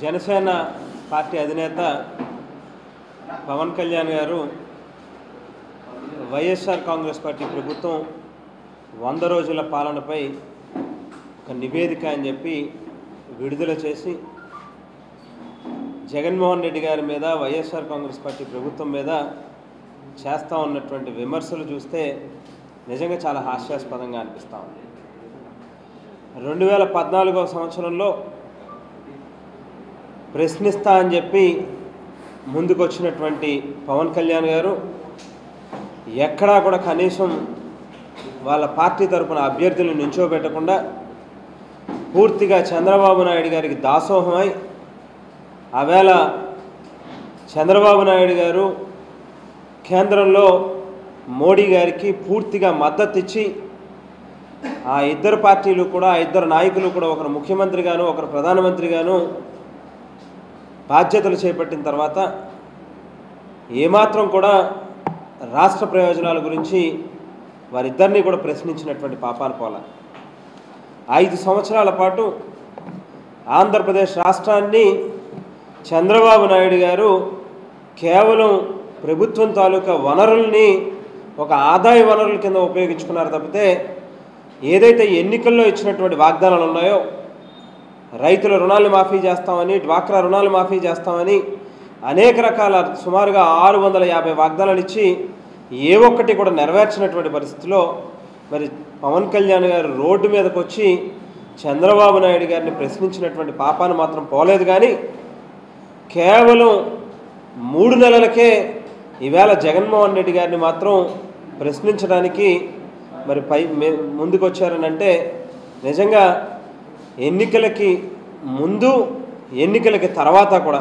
Janasena party అధినేత పవన్ కళ్యాణ్ గారు YSR Congress party ప్రభుత్వం వంద రోజుల పాలనపై ఒక నివేదిక అని చెప్పి విడుదల చేసి జగన్మోహన్ రెడ్డి గారి మీద వైఎస్ఆర్ కాంగ్రెస్ పార్టీ ప్రభుత్వం మీద చేస్తూ ఉన్నటువంటి విమర్శలు చూస్తే నిజంగా చాలా హాస్యాస్పదంగా అనిపిస్తూ ఉంది రెండు వేల పద్నాలుగో సంవత్సరంలో ప్రశ్నిస్తా అని చెప్పి ముందుకొచ్చినటువంటి పవన్ కళ్యాణ్ గారు ఎక్కడా కూడా కనీసం వాళ్ళ పార్టీ తరపున అభ్యర్థులను నించోబెట్టకుండా పూర్తిగా చంద్రబాబు నాయుడు గారికి దాసోహమై ఆవేళ చంద్రబాబు నాయుడు గారు కేంద్రంలో మోడీ గారికి పూర్తిగా మద్దతు ఇచ్చి ఆ ఇద్దరు పార్టీలు కూడా ఆ ఇద్దరు నాయకులు కూడా ఒకరు ముఖ్యమంత్రిగాను ఒకరు ప్రధానమంత్రిగాను బాధ్యతలు చేపట్టిన తర్వాత ఏమాత్రం కూడా రాష్ట్ర ప్రయోజనాల గురించి వారిద్దరినీ కూడా ప్రశ్నించినటువంటి పాపాలు పోల ఐదు సంవత్సరాల పాటు ఆంధ్రప్రదేశ్ రాష్ట్రాన్ని చంద్రబాబు నాయుడు గారు కేవలం ప్రభుత్వం తాలూకా వనరుల్ని ఒక ఆదాయ వనరుల కింద ఉపయోగించుకున్నారు తప్పితే ఏదైతే ఎన్నికల్లో ఇచ్చినటువంటి వాగ్దానాలు ఉన్నాయో రైతుల రుణాలు మాఫీ చేస్తామని డ్వాక్రా రుణాలు మాఫీ చేస్తామని అనేక రకాల సుమారుగా ఆరు వందల యాభై వాగ్దానాలు ఇచ్చి ఏ ఒక్కటి కూడా నెరవేర్చినటువంటి పరిస్థితిలో మరి పవన్ కళ్యాణ్ గారు రోడ్డు మీదకి వచ్చి చంద్రబాబు నాయుడు గారిని ప్రశ్నించినటువంటి పాపాన్ని మాత్రం పోలేదు కానీ కేవలం మూడు నెలలకే ఈవేళ జగన్మోహన్ రెడ్డి గారిని మాత్రం ప్రశ్నించడానికి మరి పై మే- ముందుకు వచ్చారనంటే నిజంగా ఎన్నికలకి ముందు ఎన్నికలకి తర్వాత కూడా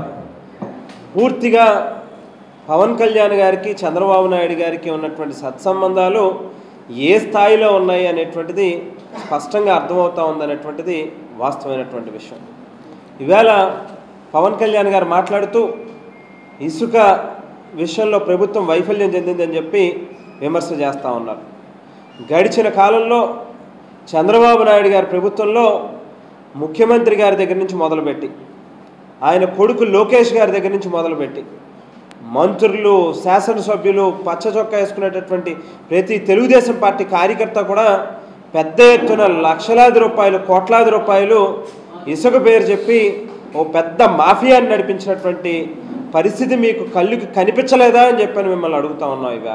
పూర్తిగా పవన్ కళ్యాణ్ గారికి చంద్రబాబు నాయుడు గారికి ఉన్నటువంటి సత్సంబంధాలు ఏ స్థాయిలో ఉన్నాయి అనేటువంటిది స్పష్టంగా అర్థమవుతా ఉందనేటువంటిది వాస్తవమైనటువంటి విషయం ఈవేళ పవన్ కళ్యాణ్ గారు మాట్లాడుతూ ఇసుక విషయంలో ప్రభుత్వం వైఫల్యం చెందిందని చెప్పి విమర్శ చేస్తూ ఉన్నారు గడిచిన కాలంలో చంద్రబాబు నాయుడు గారి ప్రభుత్వంలో ముఖ్యమంత్రి గారి దగ్గర నుంచి మొదలుపెట్టి ఆయన కొడుకు లోకేష్ గారి దగ్గర నుంచి మొదలుపెట్టి మంత్రులు శాసనసభ్యులు పచ్చ చొక్కా వేసుకునేటటువంటి ప్రతి తెలుగుదేశం పార్టీ కార్యకర్త కూడా పెద్ద ఎత్తున లక్షలాది రూపాయలు కోట్లాది రూపాయలు ఇసుక పేరు చెప్పి ఓ పెద్ద మాఫియాని నడిపించినటువంటి పరిస్థితి మీకు కళ్ళుకి కనిపించలేదా అని చెప్పని మిమ్మల్ని అడుగుతా ఉన్నాం ఈవేళ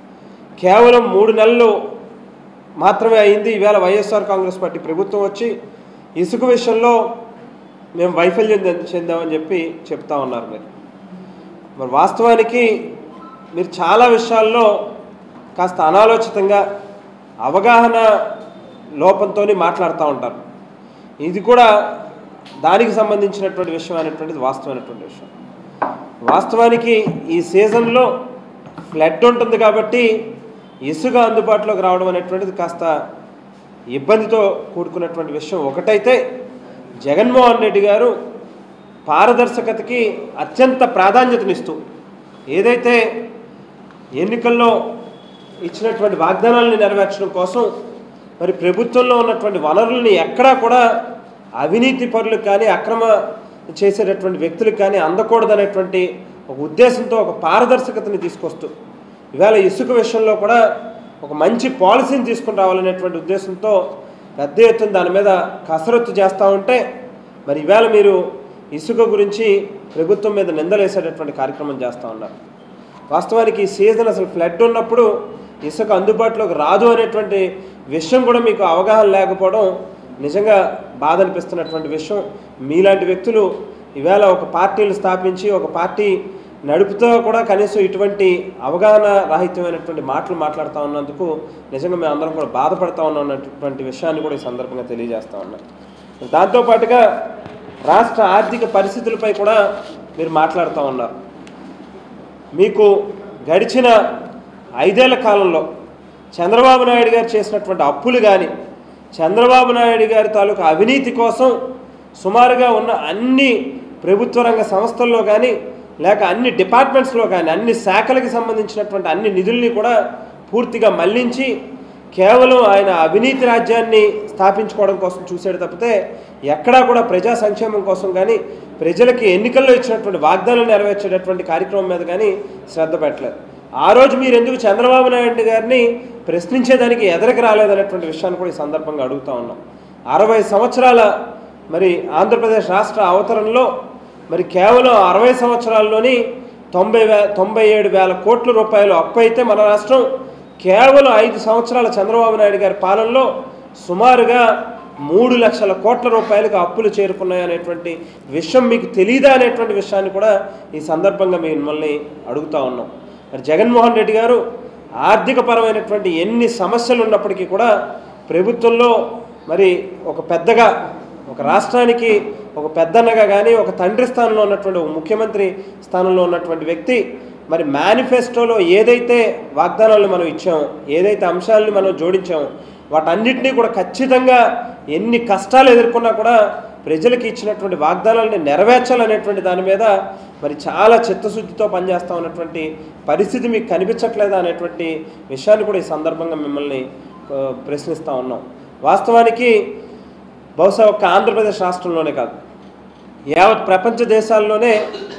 కేవలం మూడు నెలలు మాత్రమే అయింది ఈవేళ వైఎస్ఆర్ కాంగ్రెస్ పార్టీ ప్రభుత్వం వచ్చి ఇసుక విషయంలో మేము వైఫల్యం చెంద- చెందామని చెప్పి చెప్తా ఉన్నారు మీరు మరి వాస్తవానికి మీరు చాలా విషయాల్లో కాస్త అనాలోచితంగా అవగాహన లోపంతో మాట్లాడుతూ ఉంటారు ఇది కూడా దానికి సంబంధించినటువంటి విషయం అనేటువంటిది వాస్తవమైనటువంటి విషయం వాస్తవానికి ఈ సీజన్లో ఫ్లడ్ ఉంటుంది కాబట్టి ఇసుక అందుబాటులోకి రావడం అనేటువంటిది కాస్త ఇబ్బందితో కూడుకున్నటువంటి విషయం ఒకటైతే జగన్మోహన్ రెడ్డి గారు పారదర్శకతకి అత్యంత ప్రాధాన్యతనిస్తూ ఏదైతే ఎన్నికల్లో ఇచ్చినటువంటి వాగ్దానాలను నెరవేర్చడం కోసం మరి ప్రభుత్వంలో ఉన్నటువంటి వనరుల్ని ఎక్కడా కూడా అవినీతి పరులకు కానీ అక్రమ చేసేటటువంటి వ్యక్తులకు కానీ అందకూడదనేటువంటి ఒక ఉద్దేశంతో ఒక పారదర్శకతని తీసుకొస్తూ ఇవాళ ఇసుక విషయంలో కూడా ఒక మంచి పాలసీని తీసుకుని రావాలనేటువంటి ఉద్దేశంతో పెద్ద ఎత్తున దాని మీద కసరత్తు చేస్తూ ఉంటే మరి ఇవాళ మీరు ఇసుక గురించి ప్రభుత్వం మీద నిందలేసేటటువంటి కార్యక్రమం చేస్తూ ఉన్నారు వాస్తవానికి ఈ సీజన్ అసలు ఫ్లడ్ ఉన్నప్పుడు ఇసుక అందుబాటులోకి రాదు అనేటువంటి విషయం కూడా మీకు అవగాహన లేకపోవడం నిజంగా బాధ అనిపిస్తున్నటువంటి విషయం మీలాంటి వ్యక్తులు ఈవేళ ఒక పార్టీలు స్థాపించి ఒక పార్టీ నడుపుతో కూడా కనీసం ఇటువంటి అవగాహన రాహిత్యమైనటువంటి మాటలు మాట్లాడుతూ ఉన్నందుకు నిజంగా మేము అందరం కూడా బాధపడతా ఉన్నటువంటి విషయాన్ని కూడా ఈ సందర్భంగా తెలియజేస్తా ఉన్నాం దాంతోపాటుగా రాష్ట్ర ఆర్థిక పరిస్థితులపై కూడా మీరు మాట్లాడుతూ ఉన్నారు మీకు గడిచిన ఐదేళ్ల కాలంలో చంద్రబాబు నాయుడు గారు చేసినటువంటి అప్పులు కానీ చంద్రబాబు నాయుడు గారి తాలూకు అవినీతి కోసం సుమారుగా ఉన్న అన్ని ప్రభుత్వ రంగ సంస్థల్లో కానీ లేక అన్ని డిపార్ట్మెంట్స్లో కానీ అన్ని శాఖలకు సంబంధించినటువంటి అన్ని నిధుల్ని కూడా పూర్తిగా మళ్లించి కేవలం ఆయన అవినీతి రాజ్యాన్ని స్థాపించుకోవడం కోసం చూసాడు తప్పితే ఎక్కడా కూడా ప్రజా సంక్షేమం కోసం కానీ ప్రజలకి ఎన్నికల్లో ఇచ్చినటువంటి వాగ్దానాలు నెరవేర్చేటటువంటి కార్యక్రమం మీద కానీ శ్రద్ధ పెట్టలేదు ఆ రోజు మీరు ఎందుకు చంద్రబాబు నాయుడు గారిని ప్రశ్నించేదానికి ఎదరికి రాలేదనేటువంటి విషయాన్ని కూడా ఈ సందర్భంగా అడుగుతా ఉన్నాం అరవై సంవత్సరాల మరి ఆంధ్రప్రదేశ్ రాష్ట్ర అవతరణలో మరి కేవలం అరవై సంవత్సరాల్లోని తొంభై వే తొంభై ఏడు వేల కోట్ల రూపాయలు అప్పు అయితే మన రాష్ట్రం కేవలం ఐదు సంవత్సరాల చంద్రబాబు నాయుడు గారి పాలనలో సుమారుగా మూడు లక్షల కోట్ల రూపాయలకు అప్పులు చేరుకున్నాయనేటువంటి విషయం మీకు తెలియదా అనేటువంటి విషయాన్ని కూడా ఈ సందర్భంగా మిమ్మల్ని అడుగుతా ఉన్నాం మరి జగన్మోహన్ రెడ్డి గారు ఆర్థికపరమైనటువంటి ఎన్ని సమస్యలు ఉన్నప్పటికీ కూడా ప్రభుత్వంలో మరి ఒక పెద్దగా ఒక రాష్ట్రానికి ఒక పెద్దన్నగా కానీ ఒక తండ్రి స్థానంలో ఉన్నటువంటి ఒక ముఖ్యమంత్రి స్థానంలో ఉన్నటువంటి వ్యక్తి మరి మేనిఫెస్టోలో ఏదైతే వాగ్దానాలు మనం ఇచ్చామో ఏదైతే అంశాలని మనం జోడించామో వాటన్నిటినీ కూడా ఖచ్చితంగా ఎన్ని కష్టాలు ఎదుర్కొన్నా కూడా ప్రజలకు ఇచ్చినటువంటి వాగ్దానాలని నెరవేర్చాలనేటువంటి దాని మీద మరి చాలా చిత్తశుద్ధితో పనిచేస్తా ఉన్నటువంటి పరిస్థితి మీకు కనిపించట్లేదా అనేటువంటి విషయాన్ని కూడా ఈ సందర్భంగా మిమ్మల్ని ఆ, ప్రశ్నిస్తూ ఉన్నాం వాస్తవానికి బహుశా ఒక్క ఆంధ్రప్రదేశ్ రాష్ట్రంలోనే కాదు యావత్ ప్రపంచ దేశాల్లోనే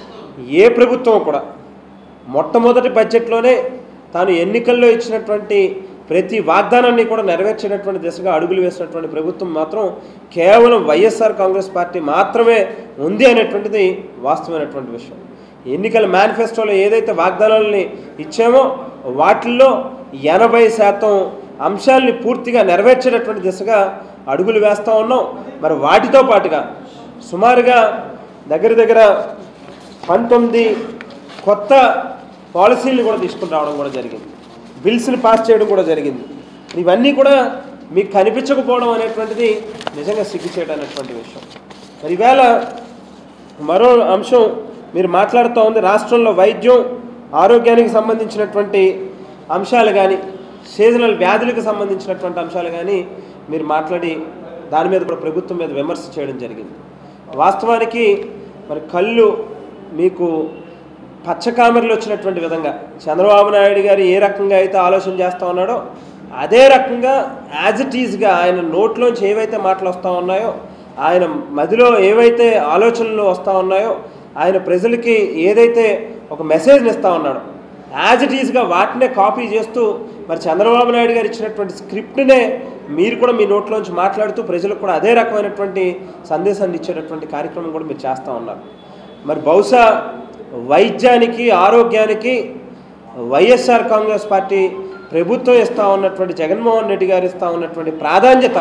ఏ ప్రభుత్వం కూడా మొట్టమొదటి బడ్జెట్లోనే తాను ఎన్నికల్లో ఇచ్చినటువంటి ప్రతి వాగ్దానాన్ని కూడా నెరవేర్చేటటువంటి దిశగా అడుగులు వేసినటువంటి ప్రభుత్వం మాత్రం కేవలం వైఎస్ఆర్ కాంగ్రెస్ పార్టీ మాత్రమే ఉంది అనేటువంటిది వాస్తవమైనటువంటి విషయం ఎన్నికల మేనిఫెస్టోలో ఏదైతే వాగ్దానాలని ఇచ్చామో వాటిల్లో ఎనభై శాతం అంశాలని పూర్తిగా నెరవేర్చేటటువంటి దిశగా అడుగులు వేస్తూ ఉన్నాం మరి వాటితో పాటుగా సుమారుగా దగ్గర దగ్గర పంతొమ్మిది కొత్త పాలసీలను కూడా తీసుకుని రావడం కూడా జరిగింది బిల్స్ని పాస్ చేయడం కూడా జరిగింది ఇవన్నీ కూడా మీకు కనిపించకపోవడం అనేటువంటిది నిజంగా సిగ్గుచేయడం విషయం మరి ఈవేళ మరో అంశం మీరు మాట్లాడుతూ ఉంది రాష్ట్రంలో వైద్యం ఆరోగ్యానికి సంబంధించినటువంటి అంశాలు కానీ సీజనల్ వ్యాధులకు సంబంధించినటువంటి అంశాలు కానీ మీరు మాట్లాడి దాని మీద కూడా ప్రభుత్వం మీద విమర్శ చేయడం జరిగింది వాస్తవానికి మరి కళ్ళు మీకు పచ్చకామెరలు వచ్చినటువంటి విధంగా చంద్రబాబు నాయుడు గారు ఏ రకంగా అయితే ఆలోచన చేస్తూ ఉన్నాడో అదే రకంగా యాజ్ ఇట్ ఈజ్గా ఆయన నోట్లోంచి ఏవైతే మాటలు వస్తూ ఉన్నాయో ఆయన మదిలో ఏవైతే ఆలోచనలు వస్తూ ఉన్నాయో ఆయన ప్రజలకి ఏదైతే ఒక మెసేజ్ని ఇస్తూ ఉన్నాడో యాజ్ ఇట్ ఈజ్గా వాటినే కాపీ చేస్తూ మరి చంద్రబాబు నాయుడు గారు ఇచ్చినటువంటి స్క్రిప్ట్నే మీరు కూడా మీ నోట్లోంచి మాట్లాడుతూ ప్రజలకు కూడా అదే రకమైనటువంటి సందేశాన్ని ఇచ్చేటటువంటి కార్యక్రమం కూడా మీరు చేస్తూ ఉన్నారు మరి బహుశా వైద్యానికి ఆరోగ్యానికి వైఎస్ఆర్ కాంగ్రెస్ పార్టీ ప్రభుత్వం ఇస్తా ఉన్నటువంటి జగన్మోహన్ రెడ్డి గారు ఇస్తా ఉన్నటువంటి ప్రాధాన్యత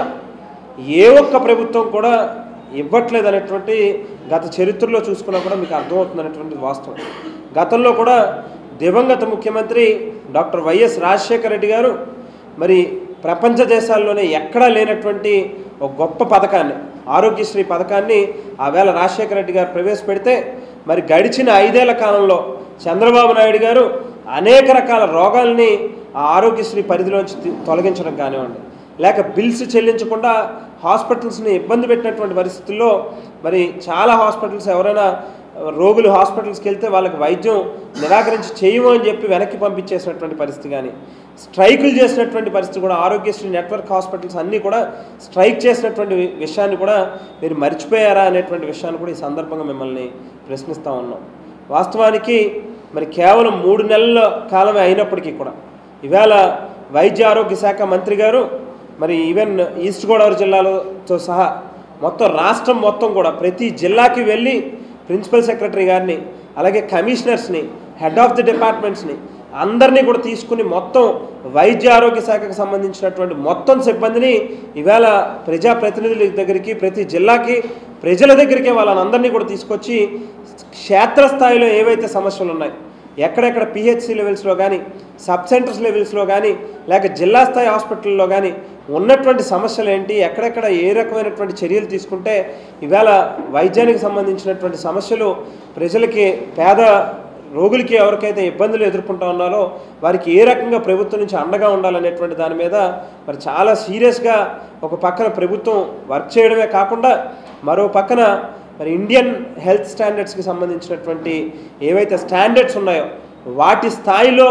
ఏ ఒక్క ప్రభుత్వం కూడా ఇవ్వట్లేదు అనేటువంటి గత చరిత్రలో చూసుకున్నా కూడా మీకు అర్థమవుతుంది అనేటువంటి వాస్తవం గతంలో కూడా దివంగత ముఖ్యమంత్రి డాక్టర్ వైఎస్ రాజశేఖర రెడ్డి గారు మరి ప్రపంచ దేశాల్లోనే ఎక్కడా లేనటువంటి ఒక గొప్ప పథకాన్ని ఆరోగ్యశ్రీ పథకాన్ని ఆవేళ రాజశేఖర రెడ్డి గారు ప్రవేశపెడితే మరి గడిచిన ఐదేళ్ల కాలంలో చంద్రబాబు నాయుడు గారు అనేక రకాల రోగాల్ని ఆ ఆరోగ్యశ్రీ పరిధిలోంచి తీ- తొలగించడం కానివ్వండి లేక బిల్స్ చెల్లించకుండా హాస్పిటల్స్ని ఇబ్బంది పెట్టినటువంటి పరిస్థితుల్లో మరి చాలా హాస్పిటల్స్ ఎవరైనా రోగులు హాస్పిటల్స్కి వెళ్తే వాళ్ళకి వైద్యం నిరాకరించి చేయము అని చెప్పి వెనక్కి పంపించేసినటువంటి పరిస్థితి కానీ స్ట్రైకులు చేసినటువంటి పరిస్థితి కూడా ఆరోగ్యశ్రీ నెట్వర్క్ హాస్పిటల్స్ అన్నీ కూడా స్ట్రైక్ చేసినటువంటి వి- విషయాన్ని కూడా మీరు మర్చిపోయారా అనేటువంటి విషయాన్ని కూడా ఈ సందర్భంగా మిమ్మల్ని ప్రశ్నిస్తూ ఉన్నాం వాస్తవానికి మరి కేవలం మూడు నెలల కాలమే అయినప్పటికీ కూడా ఇవాళ వైద్య ఆరోగ్య శాఖ మంత్రి గారు మరి ఈవెన్ ఈస్ట్ గోదావరి జిల్లాలతో సహా మొత్తం రాష్ట్రం మొత్తం కూడా ప్రతి జిల్లాకి వెళ్ళి ప్రిన్సిపల్ సెక్రటరీ గారిని అలాగే కమిషనర్స్ని హెడ్ ఆఫ్ ది డిపార్ట్మెంట్స్ని అందరినీ కూడా తీసుకుని మొత్తం వైద్య ఆరోగ్య శాఖకు సంబంధించినటువంటి మొత్తం సిబ్బందిని ఈవేళ ప్రజాప్రతినిధుల దగ్గరికి ప్రతి జిల్లాకి ప్రజల దగ్గరికి వాళ్ళని అందరినీ కూడా తీసుకొచ్చి క్షేత్రస్థాయిలో ఏవైతే సమస్యలు ఉన్నాయి ఎక్కడెక్కడ పిహెచ్సి లెవెల్స్లో కానీ సబ్ సెంటర్స్ లెవెల్స్లో కానీ లేక జిల్లా స్థాయి హాస్పిటల్లో కానీ ఉన్నటువంటి సమస్యలు ఏంటి ఎక్కడెక్కడ ఏ రకమైనటువంటి చర్యలు తీసుకుంటే ఇవాళ వైద్యానికి సంబంధించినటువంటి సమస్యలు ప్రజలకి పేద రోగులకి ఎవరికైతే ఇబ్బందులు ఎదుర్కొంటా ఉన్నారో వారికి ఏ రకంగా ప్రభుత్వం నుంచి అండగా ఉండాలనేటువంటి దాని మీద మరి చాలా సీరియస్గా ఒక పక్కన ప్రభుత్వం వర్క్ చేయడమే కాకుండా మరో పక్కన మరి ఇండియన్ హెల్త్ స్టాండర్డ్స్కి సంబంధించినటువంటి ఏవైతే స్టాండర్డ్స్ ఉన్నాయో వాటి స్థాయిలో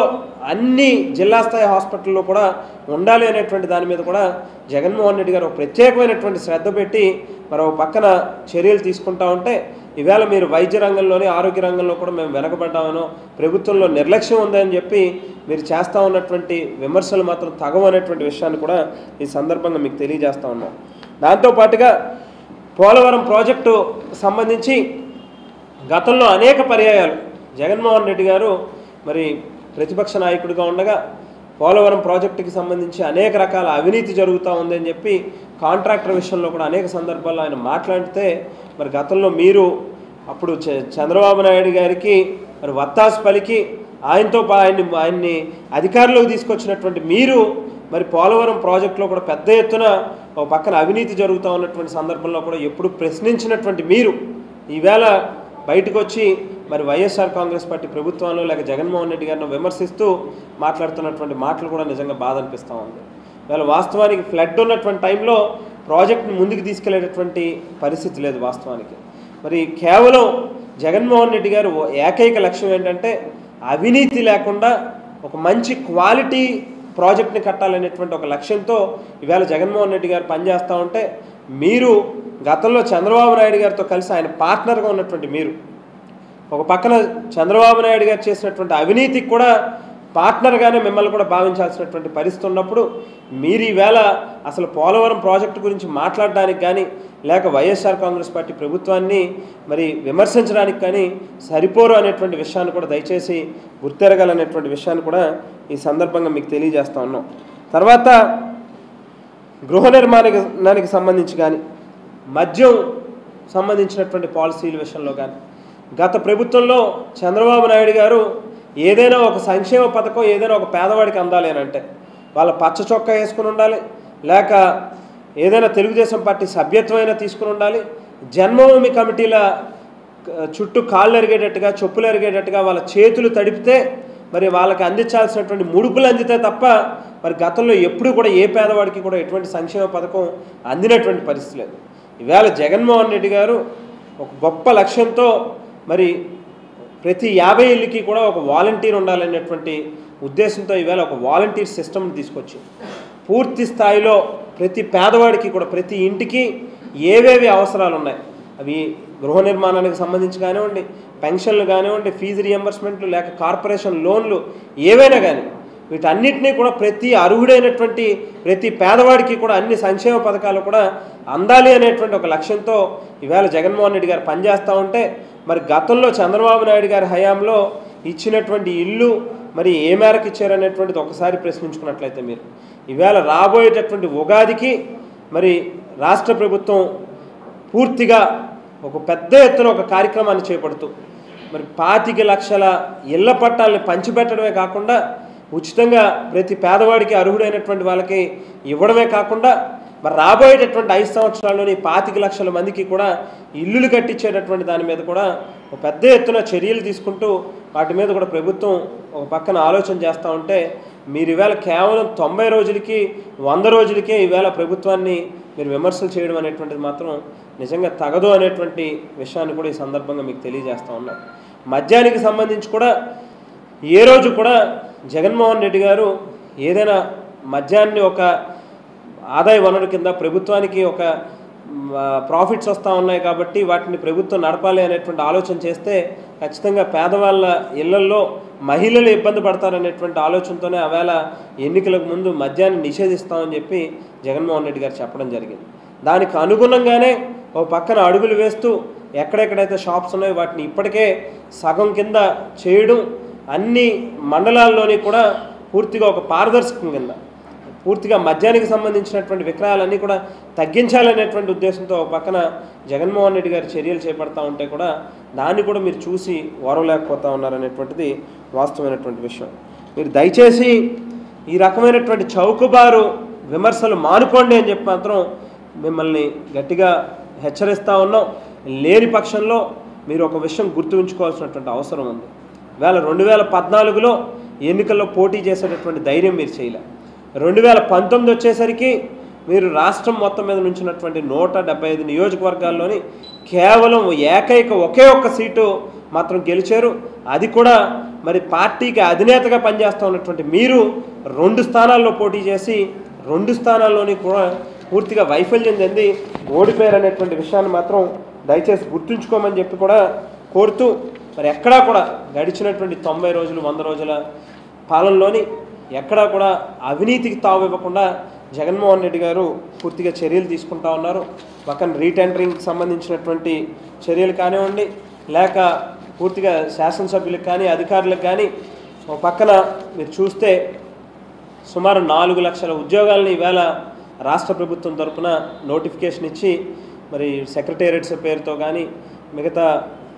అన్ని జిల్లా స్థాయి హాస్పిటల్లో కూడా ఉండాలి అనేటువంటి దాని మీద కూడా జగన్మోహన్ రెడ్డి గారు ఒక ప్రత్యేకమైనటువంటి శ్రద్ధ పెట్టి మరో పక్కన చర్యలు తీసుకుంటా ఉంటే ఈవేళ మీరు వైద్య రంగంలోని ఆరోగ్య రంగంలో కూడా మేము వెనకబడ్డామనో ప్రభుత్వంలో నిర్లక్ష్యం ఉందని చెప్పి మీరు చేస్తూ ఉన్నటువంటి విమర్శలు మాత్రం తగవు అనేటువంటి విషయాన్ని కూడా ఈ సందర్భంగా మీకు తెలియజేస్తా ఉన్నాం దాంతోపాటుగా పోలవరం ప్రాజెక్టు సంబంధించి గతంలో అనేక పర్యాయాలు జగన్మోహన్ రెడ్డి గారు మరి ప్రతిపక్ష నాయకుడిగా ఉండగా పోలవరం ప్రాజెక్టుకి సంబంధించి అనేక రకాల అవినీతి జరుగుతూ ఉందని చెప్పి కాంట్రాక్టర్ విషయంలో కూడా అనేక సందర్భాల్లో ఆయన మాట్లాడితే మరి గతంలో మీరు అప్పుడు చ- చంద్రబాబు నాయుడు గారికి మరి వత్తాసు పలికి ఆయనతో పా- ఆయన్ని ఆయన్ని అధికారంలోకి తీసుకొచ్చినటువంటి మీరు మరి పోలవరం ప్రాజెక్టులో కూడా పెద్ద ఎత్తున ఒక పక్కన అవినీతి జరుగుతూ ఉన్నటువంటి సందర్భంలో కూడా ఎప్పుడు ప్రశ్నించినటువంటి మీరు ఈవేళ బయటకు వచ్చి మరి వైఎస్ఆర్ కాంగ్రెస్ పార్టీ ప్రభుత్వంలో లేక జగన్మోహన్ రెడ్డి గారిని విమర్శిస్తూ మాట్లాడుతున్నటువంటి మాటలు కూడా నిజంగా బాధ అనిపిస్తూ ఉంది ఇవాళ వాస్తవానికి ఫ్లడ్ ఉన్నటువంటి టైంలో ప్రాజెక్ట్ని ముందుకు తీసుకెళ్లేటటువంటి పరిస్థితి లేదు వాస్తవానికి మరి కేవలం జగన్మోహన్ రెడ్డి గారు ఓ ఏకైక లక్ష్యం ఏంటంటే అవినీతి లేకుండా ఒక మంచి క్వాలిటీ ప్రాజెక్ట్ని కట్టాలనేటువంటి ఒక లక్ష్యంతో ఈవేళ జగన్మోహన్ రెడ్డి గారు పనిచేస్తూ ఉంటే మీరు గతంలో చంద్రబాబు నాయుడు గారితో కలిసి ఆయన పార్ట్నర్గా ఉన్నటువంటి మీరు ఒక పక్కన చంద్రబాబు నాయుడు గారు చేసినటువంటి అవినీతికి కూడా పార్ట్నర్గానే మిమ్మల్ని కూడా భావించాల్సినటువంటి పరిస్థితి ఉన్నప్పుడు మీరు ఈవేళ అసలు పోలవరం ప్రాజెక్టు గురించి మాట్లాడడానికి కానీ లేక వైఎస్ఆర్ కాంగ్రెస్ పార్టీ ప్రభుత్వాన్ని మరి విమర్శించడానికి కానీ సరిపోరు అనేటువంటి విషయాన్ని కూడా దయచేసి గుర్తెరగాలనేటువంటి విషయాన్ని కూడా ఈ సందర్భంగా మీకు తెలియజేస్తా ఉన్నాం తర్వాత గృహ నిర్మాణానికి సంబంధించి కానీ మద్యం సంబంధించినటువంటి పాలసీల విషయంలో కానీ గత ప్రభుత్వంలో చంద్రబాబు నాయుడు గారు ఏదైనా ఒక సంక్షేమ పథకం ఏదైనా ఒక పేదవాడికి అందాలి అని అంటే వాళ్ళ పచ్చ చొక్కా వేసుకుని ఉండాలి లేక ఏదైనా తెలుగుదేశం పార్టీ సభ్యత్వమైనా తీసుకుని ఉండాలి జన్మభూమి కమిటీల ఆ, చుట్టూ కాళ్ళు ఎరిగేటట్టుగా చెప్పులు ఎరిగేటట్టుగా వాళ్ళ చేతులు తడిపితే మరి వాళ్ళకి అందించాల్సినటువంటి ముడుపులు అందితే తప్ప మరి గతంలో ఎప్పుడు కూడా ఏ పేదవాడికి కూడా ఎటువంటి సంక్షేమ పథకం అందినటువంటి పరిస్థితి లేదు ఈవేళ జగన్మోహన్ రెడ్డి గారు ఒక గొప్ప లక్ష్యంతో మరి ప్రతి యాభై ఇళ్ళకి కూడా ఒక వాలంటీర్ ఉండాలనేటువంటి ఉద్దేశంతో ఈవేళ ఒక వాలంటీర్ సిస్టమ్ని తీసుకొచ్చి పూర్తి స్థాయిలో ప్రతి పేదవాడికి కూడా ప్రతి ఇంటికి ఏవేవి అవసరాలు ఉన్నాయి అవి గృహ నిర్మాణానికి సంబంధించి కానివ్వండి పెన్షన్లు కానివ్వండి ఫీజు రియంబర్స్మెంట్లు లేక కార్పొరేషన్ లోన్లు ఏవైనా కానీ వీటన్నిటినీ కూడా ప్రతి అర్హుడైనటువంటి ప్రతి పేదవాడికి కూడా అన్ని సంక్షేమ పథకాలు కూడా అందాలి అనేటువంటి ఒక లక్ష్యంతో ఈవేళ జగన్మోహన్ రెడ్డి గారు పనిచేస్తూ ఉంటే మరి గతంలో చంద్రబాబు నాయుడు గారి హయాంలో ఇచ్చినటువంటి ఇల్లు మరి ఏ మేరకు ఇచ్చారనేటువంటిది ఒకసారి ప్రశ్నించుకున్నట్లయితే మీరు ఈవేళ రాబోయేటటువంటి ఉగాదికి మరి రాష్ట్ర ప్రభుత్వం పూర్తిగా ఒక పెద్ద ఎత్తున ఒక కార్యక్రమాన్ని చేపడుతూ మరి పాతిక లక్షల ఇళ్ల పట్టాలని పంచిపెట్టడమే కాకుండా ఉచితంగా ప్రతి పేదవాడికి అర్హుడైనటువంటి వాళ్ళకి ఇవ్వడమే కాకుండా మరి రాబోయేటటువంటి ఐదు సంవత్సరాల్లోని పాతిక లక్షల మందికి కూడా ఇల్లులు కట్టించేటటువంటి దాని మీద కూడా ఒక పెద్ద ఎత్తున చర్యలు తీసుకుంటూ వాటి మీద కూడా ప్రభుత్వం ఒక పక్కన ఆలోచన చేస్తూ ఉంటే మీరు ఈవేళ కేవలం తొంభై రోజులకి వంద రోజులకే ఈవేళ ప్రభుత్వాన్ని మీరు విమర్శలు చేయడం అనేటువంటిది మాత్రం నిజంగా తగదు అనేటువంటి విషయాన్ని కూడా ఈ సందర్భంగా మీకు తెలియజేస్తా ఉన్నాం మద్యానికి సంబంధించి కూడా ఏ రోజు కూడా జగన్మోహన్ రెడ్డి గారు ఏదైనా మద్యాన్ని ఒక ఆదాయ వనరు కింద ప్రభుత్వానికి ఒక ప్రాఫిట్స్ వస్తూ ఉన్నాయి కాబట్టి వాటిని ప్రభుత్వం నడపాలి అనేటువంటి ఆలోచన చేస్తే ఖచ్చితంగా పేదవాళ్ళ ఇళ్లల్లో మహిళలు ఇబ్బంది పడతారనేటువంటి ఆలోచనతోనే ఆవేళ ఎన్నికలకు ముందు మద్యాన్ని నిషేధిస్తామని చెప్పి జగన్మోహన్ రెడ్డి గారు చెప్పడం జరిగింది దానికి అనుగుణంగానే ఓ పక్కన అడుగులు వేస్తూ ఎక్కడెక్కడైతే షాప్స్ ఉన్నాయో వాటిని ఇప్పటికే సగం కింద చేయడం అన్ని మండలాల్లోని కూడా పూర్తిగా ఒక పారదర్శకం కింద పూర్తిగా మద్యానికి సంబంధించినటువంటి విక్రయాలన్నీ కూడా తగ్గించాలనేటువంటి ఉద్దేశంతో ఒక పక్కన జగన్మోహన్ రెడ్డి గారు చర్యలు చేపడతా ఉంటే కూడా దాన్ని కూడా మీరు చూసి ఓరవలేకపోతా ఉన్నారనేటువంటిది వాస్తవమైనటువంటి విషయం మీరు దయచేసి ఈ రకమైనటువంటి చౌకబారు విమర్శలు మానుకోండి అని చెప్పి మాత్రం మిమ్మల్ని గట్టిగా హెచ్చరిస్తూ ఉన్నాం లేని పక్షంలో మీరు ఒక విషయం గుర్తు ఉంచుకోవాల్సినటువంటి అవసరం ఉంది వేళ రెండు వేల పద్నాలుగులో ఎన్నికల్లో పోటీ చేసేటటువంటి ధైర్యం మీరు చేయలే రెండు వేల పంతొమ్మిది వచ్చేసరికి మీరు రాష్ట్రం మొత్తం మీద నుంచినటువంటి నూట డెబ్బై ఐదు నియోజకవర్గాల్లోని కేవలం ఏకైక ఒకే ఒక్క సీటు మాత్రం గెలిచారు అది కూడా మరి పార్టీకి అధినేతగా పనిచేస్తూ ఉన్నటువంటి మీరు రెండు స్థానాల్లో పోటీ చేసి రెండు స్థానాల్లోని కూడా పూర్తిగా వైఫల్యం చెంది ఓడిపోయారనేటువంటి విషయాన్ని మాత్రం దయచేసి గుర్తుంచుకోమని చెప్పి కూడా కోరుతూ మరి ఎక్కడా కూడా గడిచినటువంటి తొంభై రోజులు వంద రోజుల పాలనలోని ఎక్కడా కూడా అవినీతికి తావు ఇవ్వకుండా జగన్మోహన్ రెడ్డి గారు పూర్తిగా చర్యలు తీసుకుంటా ఉన్నారు పక్కన రీటెండరింగ్కి సంబంధించినటువంటి చర్యలు కానివ్వండి లేక పూర్తిగా శాసనసభ్యులకు కానీ అధికారులకు కానీ ఒక పక్కన మీరు చూస్తే సుమారు నాలుగు లక్షల ఉద్యోగాలని ఈవేళ రాష్ట్ర ప్రభుత్వం తరపున నోటిఫికేషన్ ఇచ్చి మరి సెక్రటేరియట్స్ పేరుతో కానీ మిగతా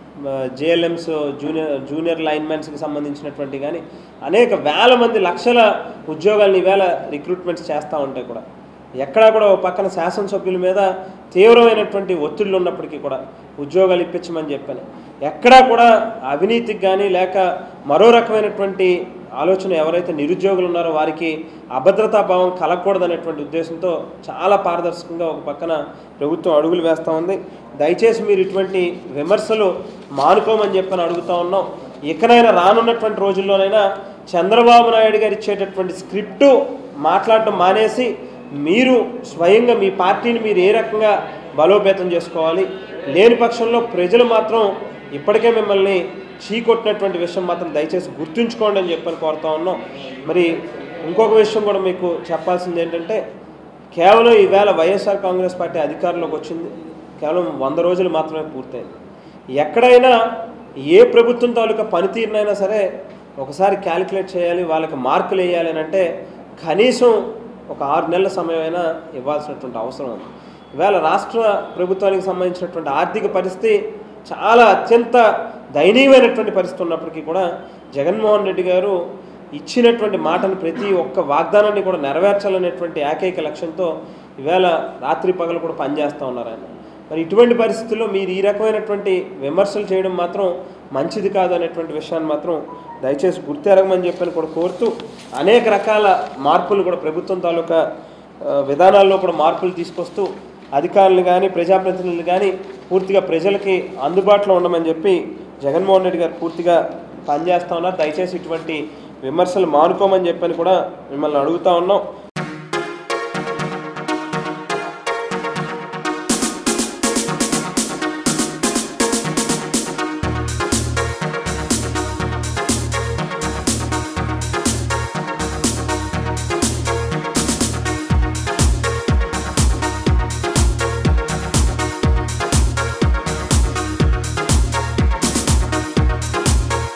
జేఎల్ఎంస్ జూనియర్ జూనియర్ లైన్మెన్స్కి సంబంధించినటువంటి కానీ అనేక వేల మంది లక్షల ఉద్యోగాలను ఈవేళ రిక్రూట్మెంట్స్ చేస్తూ ఉంటాయి కూడా ఎక్కడా కూడా ఒక పక్కన శాసనసభ్యుల మీద తీవ్రమైనటువంటి ఒత్తిళ్ళు ఉన్నప్పటికీ కూడా ఉద్యోగాలు ఇప్పించమని చెప్పాను ఎక్కడా కూడా అవినీతికి కానీ లేక మరో రకమైనటువంటి ఆలోచన ఎవరైతే నిరుద్యోగులు ఉన్నారో వారికి అభద్రతా భావం కలగకూడదనేటువంటి ఉద్దేశంతో చాలా పారదర్శకంగా ఒక పక్కన ప్రభుత్వం అడుగులు వేస్తూ ఉంది దయచేసి మీరు ఇటువంటి విమర్శలు మానుకోమని చెప్పని అడుగుతా ఉన్నాం ఇకనైనా రానున్నటువంటి రోజుల్లోనైనా చంద్రబాబు నాయుడు గారు ఇచ్చేటటువంటి స్క్రిప్టు మాట్లాడటం మానేసి మీరు స్వయంగా మీ పార్టీని మీరు ఏ రకంగా బలోపేతం చేసుకోవాలి లేని పక్షంలో ప్రజలు మాత్రం ఇప్పటికే మిమ్మల్ని చీకొట్టినటువంటి విషయం మాత్రం దయచేసి గుర్తుంచుకోండి అని చెప్పని కోరుతా ఉన్నాం మరి ఇంకొక విషయం కూడా మీకు చెప్పాల్సింది ఏంటంటే కేవలం ఈవేళ వైఎస్ఆర్ కాంగ్రెస్ పార్టీ అధికారంలోకి వచ్చింది కేవలం వంద రోజులు మాత్రమే పూర్తయింది ఎక్కడైనా ఏ ప్రభుత్వం తాలూకా పనితీరునైనా సరే ఒకసారి క్యాలిక్యులేట్ చేయాలి వాళ్ళకి మార్కులు వేయాలి అని అంటే కనీసం ఒక ఆరు నెలల సమయం అయినా ఇవ్వాల్సినటువంటి అవసరం ఉంది ఇవాళ రాష్ట్ర ప్రభుత్వానికి సంబంధించినటువంటి ఆర్థిక పరిస్థితి చాలా అత్యంత దయనీయమైనటువంటి పరిస్థితి ఉన్నప్పటికీ కూడా జగన్మోహన్ రెడ్డి గారు ఇచ్చినటువంటి మాటను ప్రతి ఒక్క వాగ్దానాన్ని కూడా నెరవేర్చాలనేటువంటి ఏకైక లక్ష్యంతో ఈవేళ రాత్రి పగలు కూడా పనిచేస్తూ ఉన్నారు ఆయన మరి ఇటువంటి పరిస్థితుల్లో మీరు ఈ రకమైనటువంటి విమర్శలు చేయడం మాత్రం మంచిది కాదు అనేటువంటి విషయాన్ని మాత్రం దయచేసి గుర్తెరగమని చెప్పని కూడా కోరుతూ అనేక రకాల మార్పులు కూడా ప్రభుత్వం తాలూకా ఆ, విధానాల్లో కూడా మార్పులు తీసుకొస్తూ అధికారులు కానీ ప్రజాప్రతినిధులు కానీ పూర్తిగా ప్రజలకి అందుబాటులో ఉండమని చెప్పి జగన్మోహన్ రెడ్డి గారు పూర్తిగా పనిచేస్తూ ఉన్నారు దయచేసి ఇటువంటి విమర్శలు మానుకోమని చెప్పని కూడా మిమ్మల్ని అడుగుతా ఉన్నాం